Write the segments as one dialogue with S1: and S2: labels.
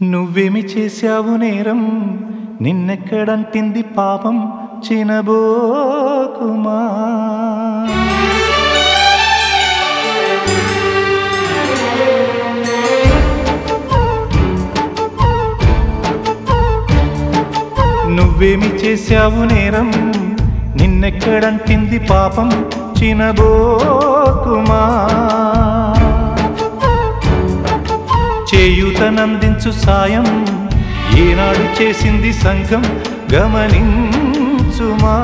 S1: నువ్వేమి చేశావు నేరం నిన్నెక్కడంటింది పాపం చినబోకుమా నువ్వేమి చేశావు నేరం నిన్నెక్కడంటింది పాపం చినబోకుమా చేయూతనందించు సాయం ఏనాడు చేసింది సంఘం గమనించుమా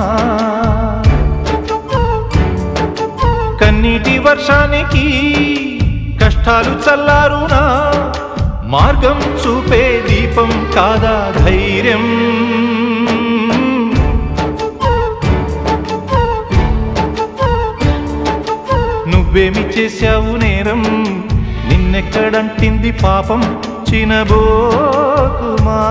S1: కన్నీటి వర్షానికి కష్టాలు చల్లారునా మార్గం చూపే దీపం కాదా ధైర్యం నువ్వేమి చేశావు నేరం నిన్నెక్కడంటింది పాపం చినబోకుమా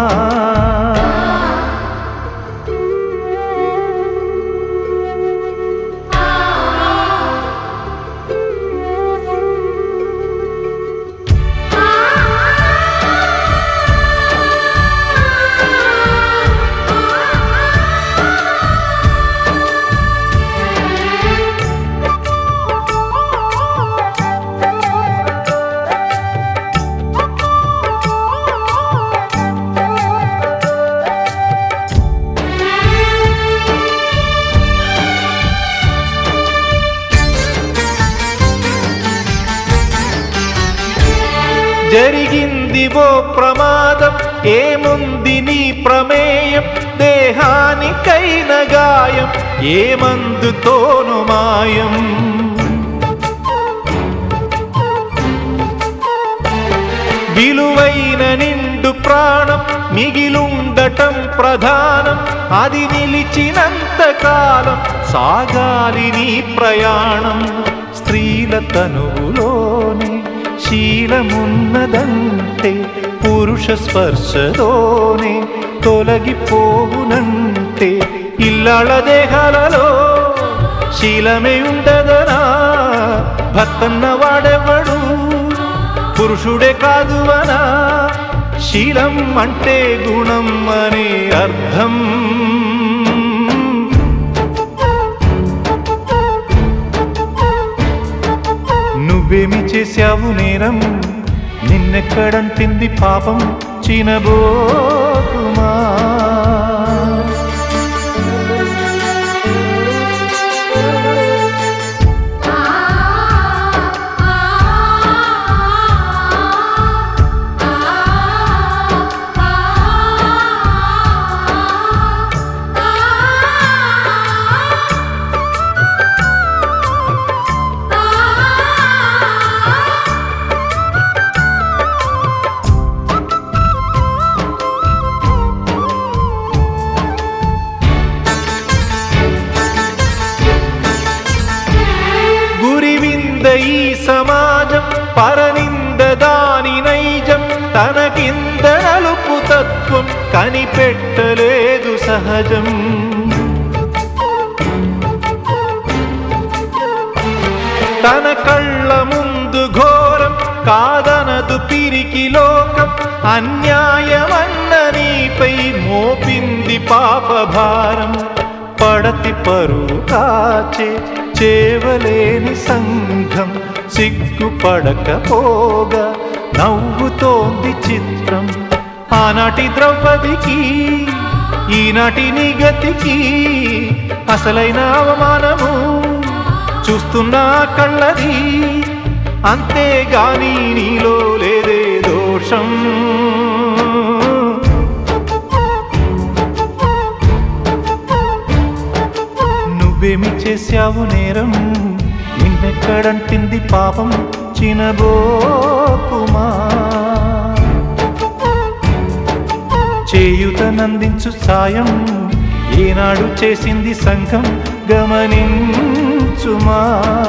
S1: జరిగింది ఓ ప్రమాదం ఏముంది నీ ప్రమేయం దేహానికైన గాయం ఏమందుతోను మాయం విలువైన నిండు ప్రాణం మిగిలుండటం ప్రధానం అది నిలిచినంత కాలం సాగాలి నీ ప్రయాణం స్త్రీల తనువులోనే శీలమున్నదంటే పురుష స్పర్శతోనే తొలగిపోవునంటే ఇల్లాళ దేహాలలో శీలమే ఉండదనా భర్తన్న వాడెవడు పురుషుడే కాదు అనా శీలం అంటే గుణం అనే అర్థం నువ్వేమి చేశావు నేరం నిన్నెక్కడంటింది పాపం చినబోకుమా గురివింద ఈ సమాజం పరనింద దాని నైజం తన కింద నలుపు తత్వం కనిపెట్టలేదు సహజం తన కళ్ళ ముందు ఘోరం కాదనదు పిరికి లోకం అన్యాయమన్న నీపై మోపింది పాపభారం పడతి పరువు కాచే చేవలేని సంఘం సిగ్గుపడకపోగా నవ్వుతోంది చిత్రం ఆనాటి ద్రౌపదికి ఈనాటి నిగతికి అసలైన అవమానము చూస్తున్నా కళ్ళది అంతేగాని నీలో లేదే దోషం నువ్వేమి చేశావు నేరం నిన్నెక్కడంటింది పాపం చినబోకుమా చేయుతనందించు సాయం ఏనాడు చేసింది సంఘం గమనించుమా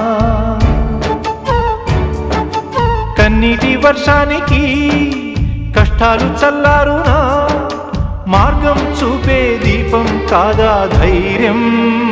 S1: కన్నీటి వర్షానికి కష్టాలు చల్లారునా మార్గం చూపే దీపం కాదా ధైర్యం